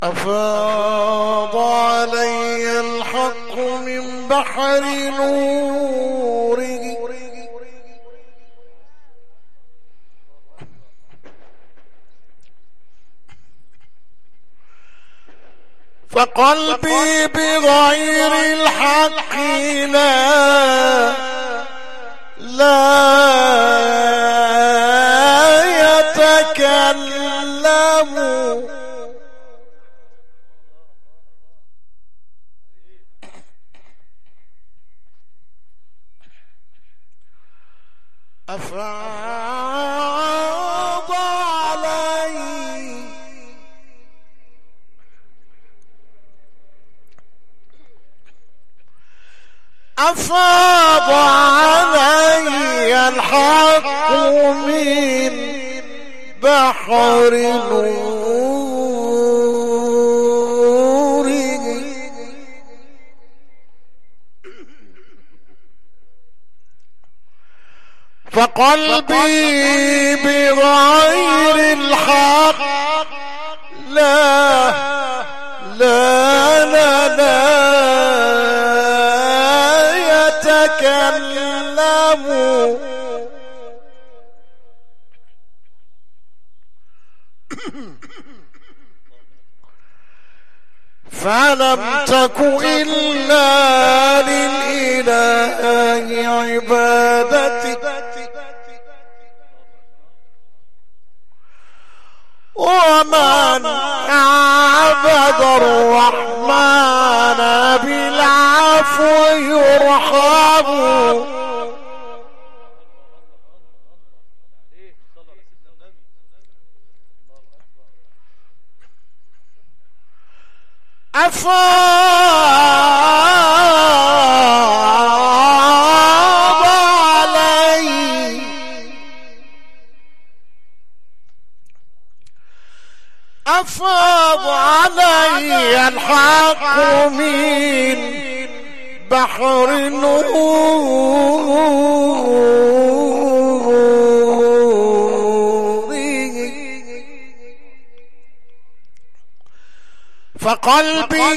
أفاض علي الحق من بحر نوره فقلبي بغير الحق لا لا يتكلم أفاض علي أفاض علي الحق من بحر نوره فقلبي بغير الحق لا لا لا لا يتكلم فلم تك إلا للإله عبادتي ومن عبد الرحمن بالعفو يرحم أفاض علي أفاض علي الحق من بحر نور فقلبي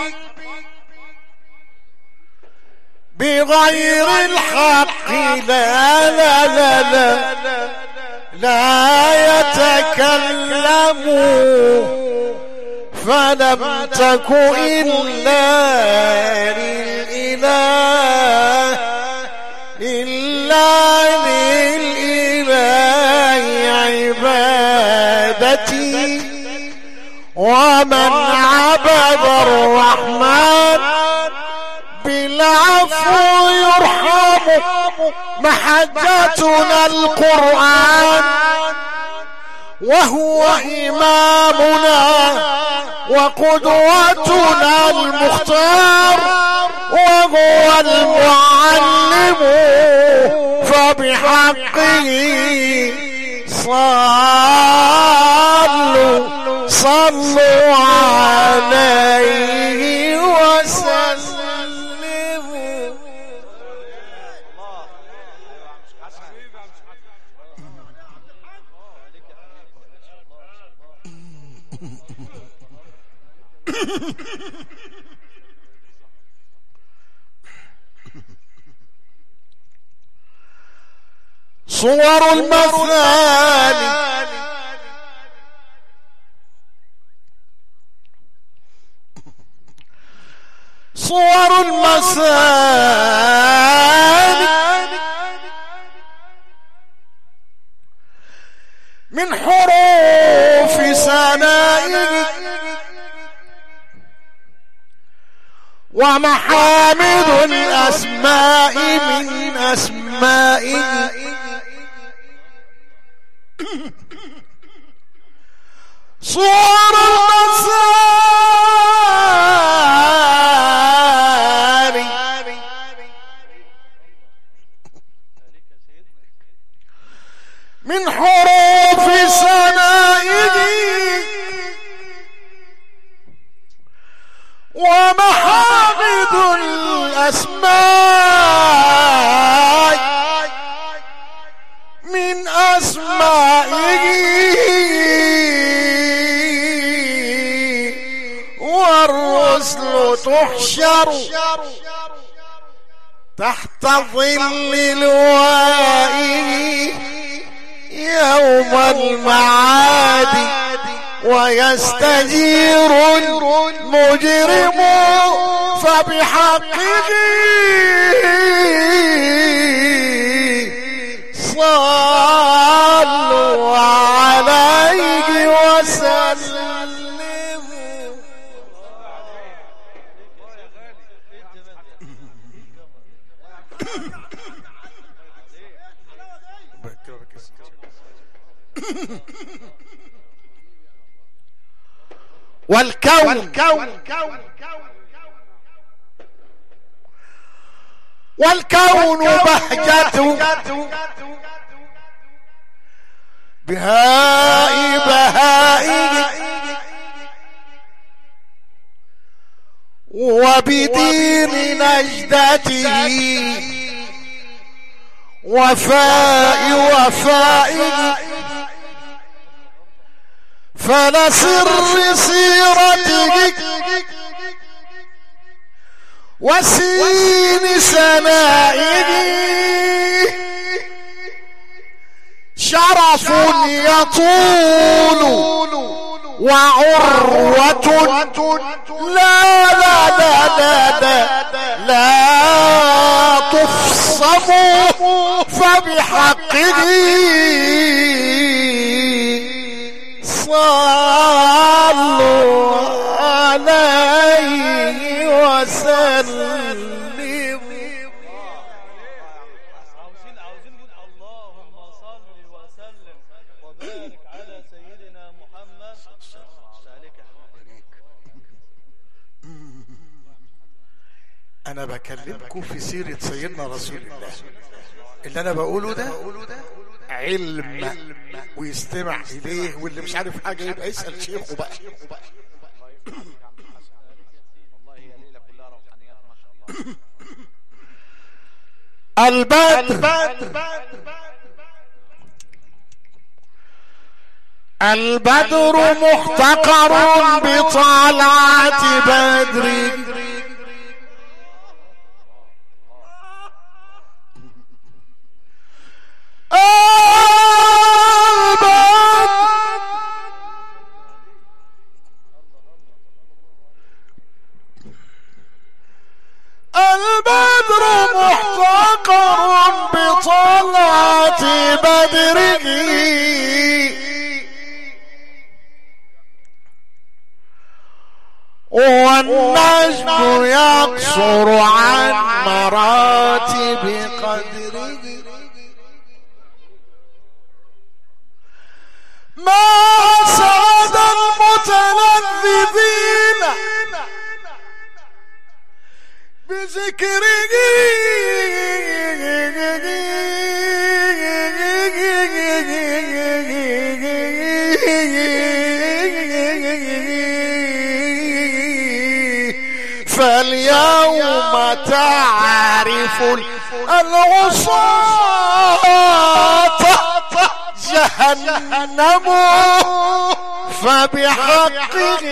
بغير الحق لا لا لا لا لا يتكلم فلم تك إلا للإله إلا للإله عبادتي ومن عبد الرحمن بالعفو يرحم محجتنا القرآن وهو إمامنا وقدوتنا المختار وهو المعلم فبحقه صلوا صلوا عليه وسلموا صور المثاني صور المثاني من حروف سنائه ومحامد الأسماء من أسمائه صور المثاني من حروف سنائه ومحامد الأسماء من أسمائه والرسل تحشر تحت ظل لوائه يوم المعاد ويستجير المجرم فبحقه صلوا عليه وسلموا والكون والكون بهجته بهاء بهائه وبدين نجدته وفاء وفائه فلسر سيرته وسين سنائه شرف يطول وعروة لا لا لا لا لا, لا تفصم فبحقه صلوا عليه وسلموا عاوزين عاوزين نقول اللهم صل وسلم وبارك على سيدنا محمد عليك يا حبيبي انا بكلمكم في سيرة سيدنا رسول الله اللي انا بقوله ده علم ويستمع اليه واللي مش عارف حاجة يبقى يسأل شيخه بقى والله هي ليله كلها روحانيات ما شاء الله البدر البدر محتقر بطلعة بدر البدر البدر محتقر بطلعة بدره والنجم يقصر عن مراتب قدره ما سعد المتلذذين بذكره فاليوم تعرف العصاة جهنم فبحقه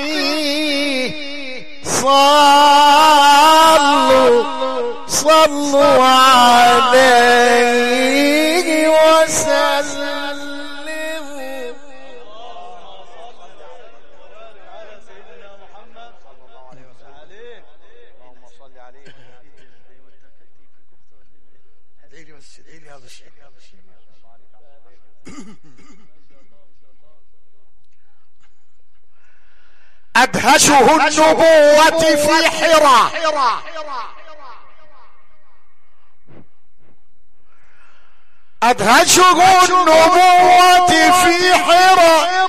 صلوا صلوا عليه وسلموا وبارك على سيدنا محمد صلى الله عليه وسلم عليك اللهم صل عليه ادعي بس ادعي لي هذا الشيء أدهشه النبوة في حرى أدهشه النبوة في حرى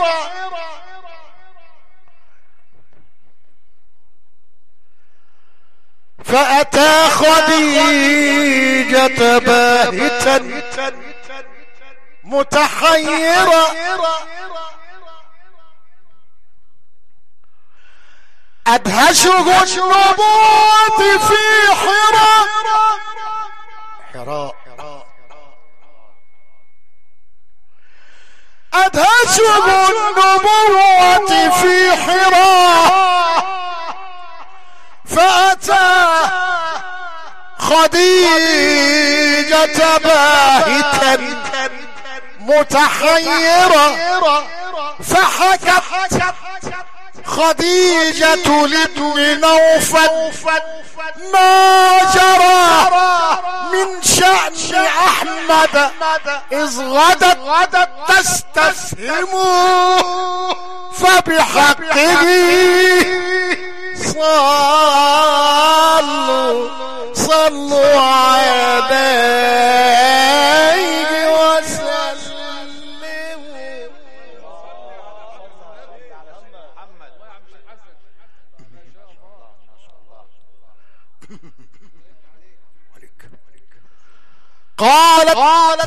فأتى خديجة باهتا متحيرا أدهشه النبوة في حراء حراء أدهشه النبوة في حراء خديجة باهتا متحيرة فحكت خديجة لابن نوفل ما جرى من شأن أحمد إذ غدت تستفهمه فبحقه صلوا صلوا عليه وسلموا محمد قالت قالت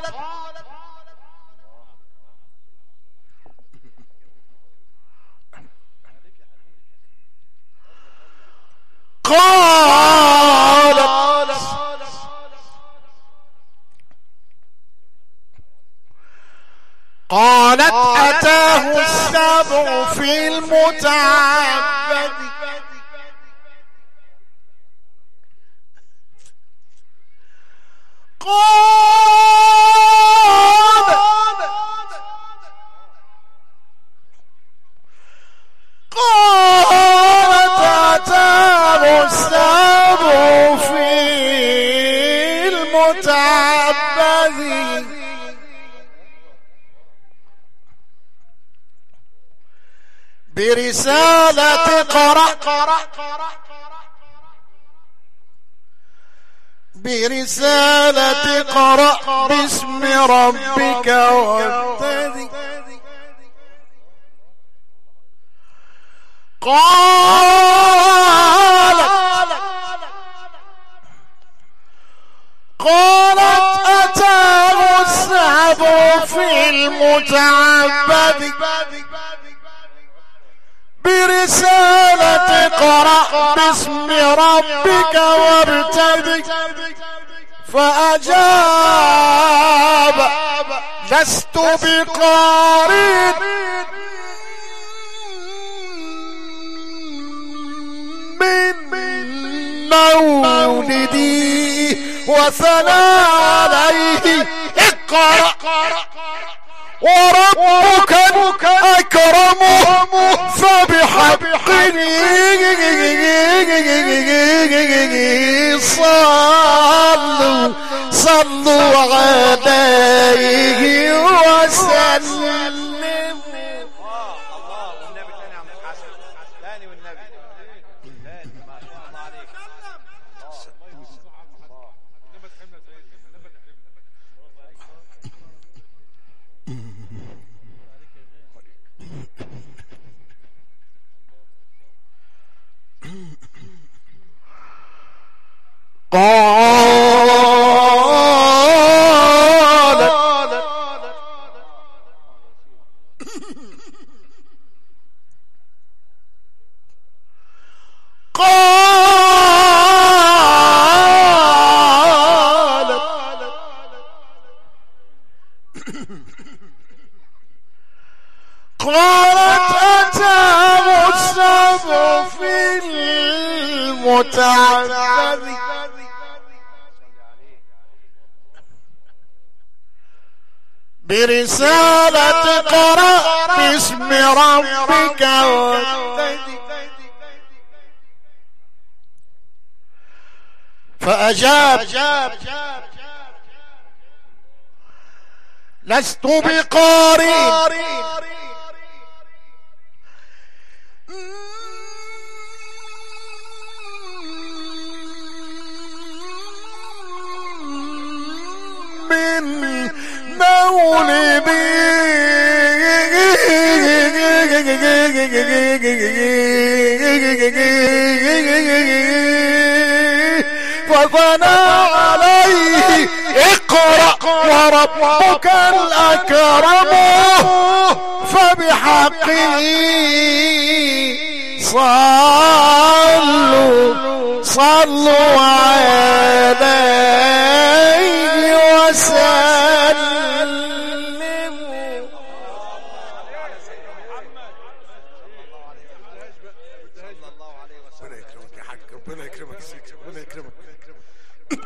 قالت قالت أتاه السبع في المتعبد قالت أتاه السبع في المتعبد برسالة قرأ برسالة قرأ باسم ربك وابتدي قال قالت أتاه السحب في المتعبد برسالة قرأ باسم ربك وارتدي فأجاب لست بقارئ من مولدي وثنى عليه اقرأ وربك أكرمه فبحقه صلوا صلوا عليه وسلموا الله والنبي تاني يا عم حسن تاني والنبي تاني ما شاء الله عليك قالت قالت قالت أتاه السبع في المتعبد برسالة قرأ باسم ربك وابتدي فأجاب لست بقارئ من مولدي فثنى عليه اقرأ وربك الأكرم فبحقه صلوا صلوا عليه وسلموا صلى الله عليه وسلم ربنا يكرمك يا حاج ربنا يكرمك يا سيدي ربنا يكرمك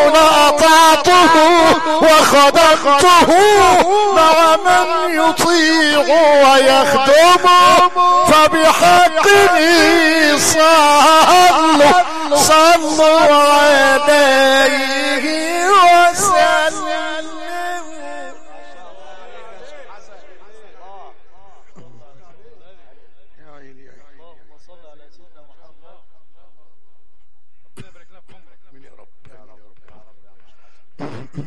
لأطعته وخدمته مع من يطيع ويخدم فبحقه صلوا صلوا عليه وسلموا يا عيني يا عيني اللهم صل على سيدنا محمد ربنا يبارك لنا في عمرك من يا رب يا رب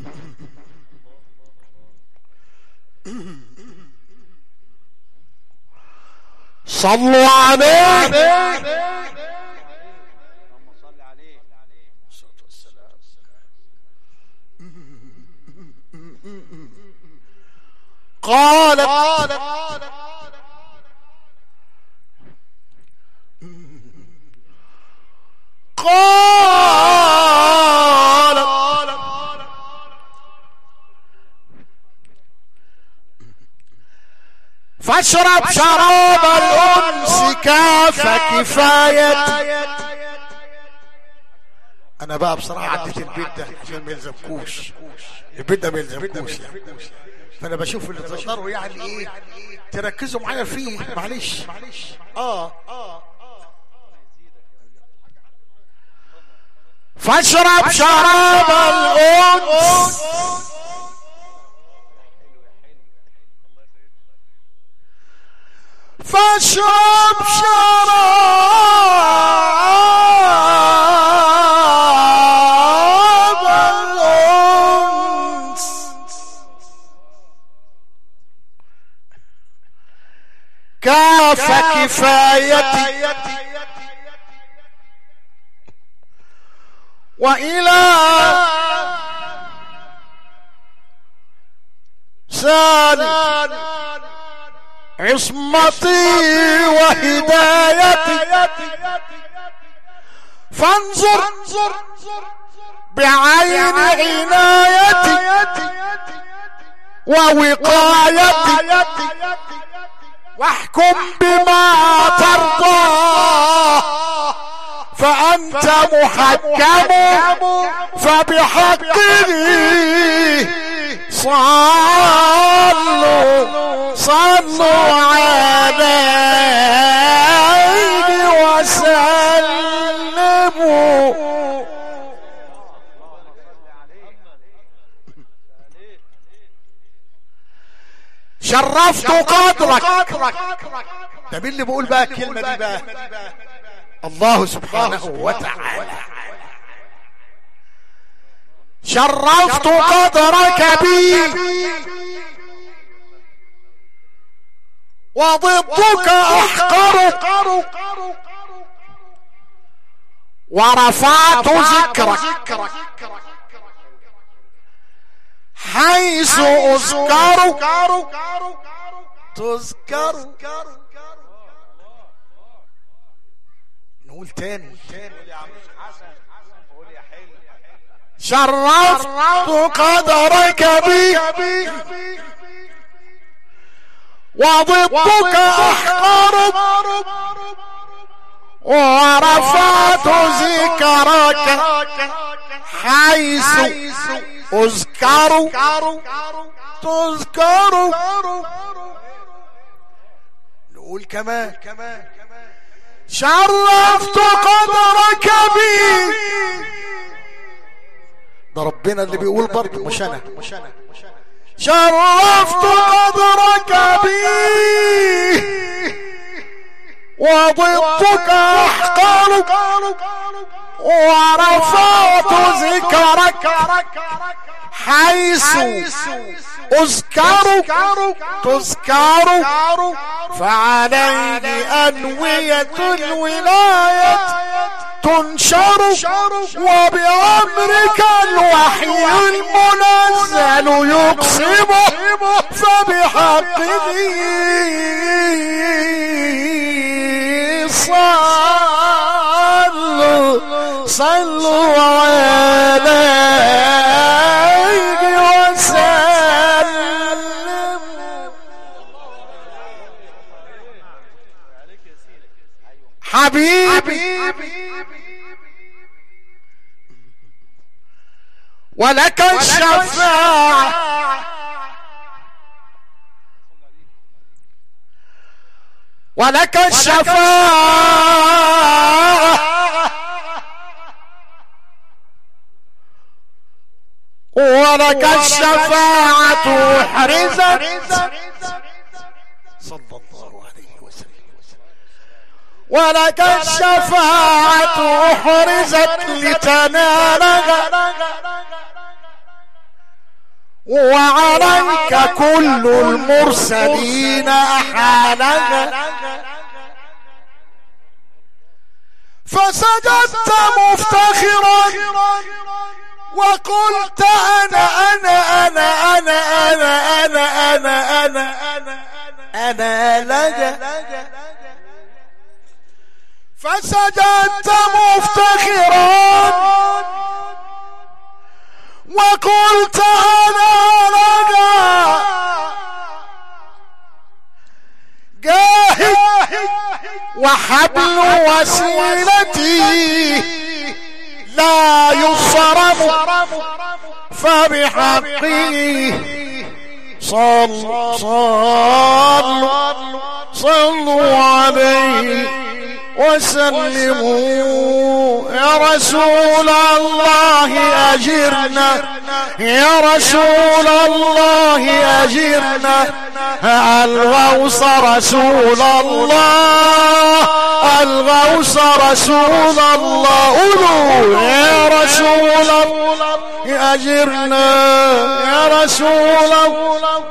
صلوا عليه اللهم صل عليه قال قال فاشرب شراب الأنس كاف كفاية أنا بقى بصراحة عديت البيت ده عشان ما يلزمكوش البيت ده ما يلزمكوش يعني فأنا بشوف اللي تقدروا يعني إيه تركزوا معايا فيه معلش آه فاشرب شراب الأنس فاشرب شراب الأنس كاف كفايتي وإلى سال عصمتي وهدايتي فانظر بعين عنايتي ووقايتي واحكم بما ترضى فأنت محكم فبحقه صلوا صلوا عليه وسلموا شرفت قدرك ده مين اللي بيقول بقى الكلمة دي بقى الله سبحانه وتعالى شرفت قدرك بي وضدك احقر ورفعت ذكرك حيث اذكر تذكر نقول تاني قول يا عم حسن قول يا حلو شرفت قدرك بي وضدك احقر ورفعت ذكرك حيث اذكر تذكر نقول كمان شرفت قدرك بي ده ربنا اللي بيقول برضه مش انا شرفت قدرك بي وضدك احقر ورفعت ذكرك حيث اذكر تذكر فعليه انوية الولاية تنشر وبأمرك الوحي المنزل يقسم فبحقه صلوا صلوا عليه وسلموا عليك يا سيدي ايوه حبيبي ولك الشفاعة ولك الشفاعة ولك الشفاعة حرزت صلى الله عليه وسلم ولك الشفاعة حرزت لتنالها وعليك كل المرسلين أحالها فسجدت مفتخرا وقلت أنا أنا أنا أنا أنا أنا أنا أنا أنا أنا لك فسجدت مفتخرا وقلت أنا لك جاهد وحبل وسيلتي لا يصرم فبحقه صل صلوا صلوا عليه وسلموا يا رسول الله أجرنا يا رسول الله أجرنا الغوص رسول الله الغوص رسول الله قولوا يا رسول الله أجرنا يا رسول الله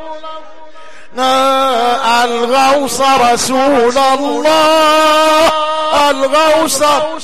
الغوص رسول الله الغوص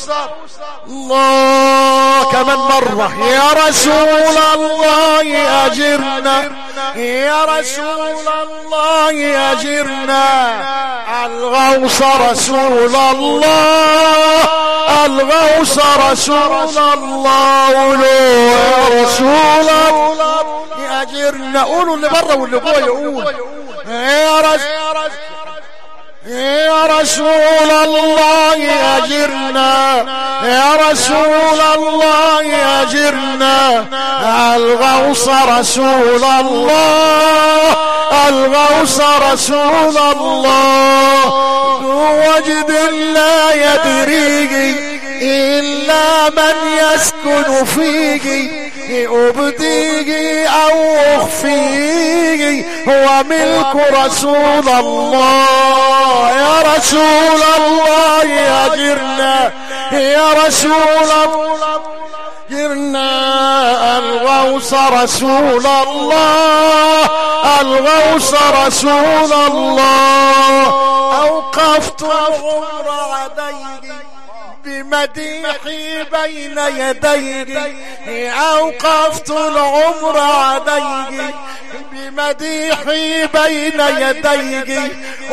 الله كمان مرة يا رسول الله أجرنا يا رسول الله أجرنا الغوص رسول الله الغوص رسول الله قولوا يا رسول الله أجرنا قولوا اللي برا واللي جوه يقول يا رسول يا رسول الله أجرنا يا رسول الله أجرنا الغوص رسول الله الغوص رسول الله ذو وجد لا يدريه إلا من يسكن فيه أبديه أو أخفيه هو ملك رسول الله يا رسول الله أجرنا يا رسول الله أجرنا الغوص رسول الله الغوص رسول الله أوقفت العمر عليه بمديحي بين يديه أوقفت العمر عليه بمديحي بين يديه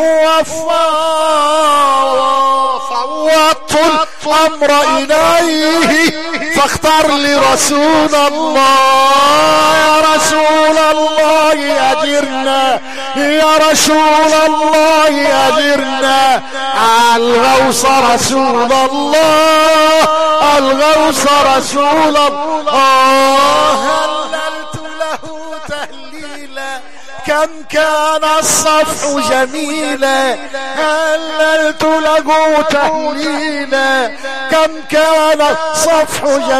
وفوضت الأمر إليه فاختر لي رسول الله يا رسول الله أجرنا يا رسول الله أجرنا الغوص رسول الله الغوص رسول الله هللت له تهليلا كم كان الصفح جميلا هللت له تهليلا كم كان الصفح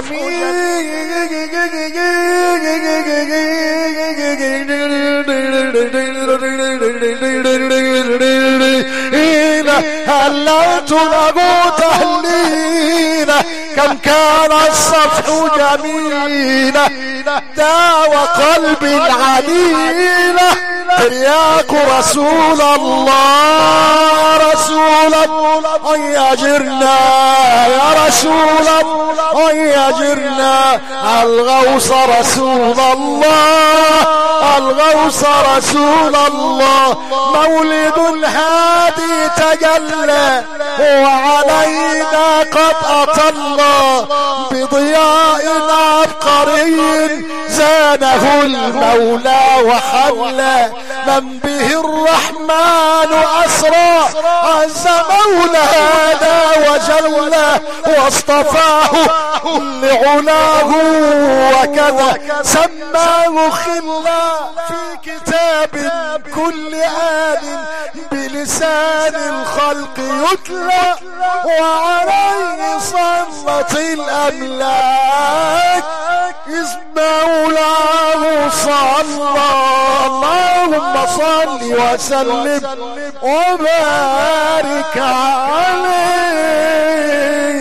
جميلا هللت له تهليلا كم كان الصفح جميلا داوى قلبي العليلة ترياك رسول الله رسول الله يا جرنا يا رسول الله يا جرنا الغوص رسول الله الغوص رسول الله مولد الهادي تجلى وعلينا قد أطلى بضياء عبقري زانه المولى وحلى من به الرحمن أسرى عز مولانا وجل واصطفاه لعلاه وكذا سماه خلا في كتاب كل آن بلسان الخلق يتلى وعليه صلت الأملاك إذ مولاه صلى اللهم صل وسلم وبارك عليه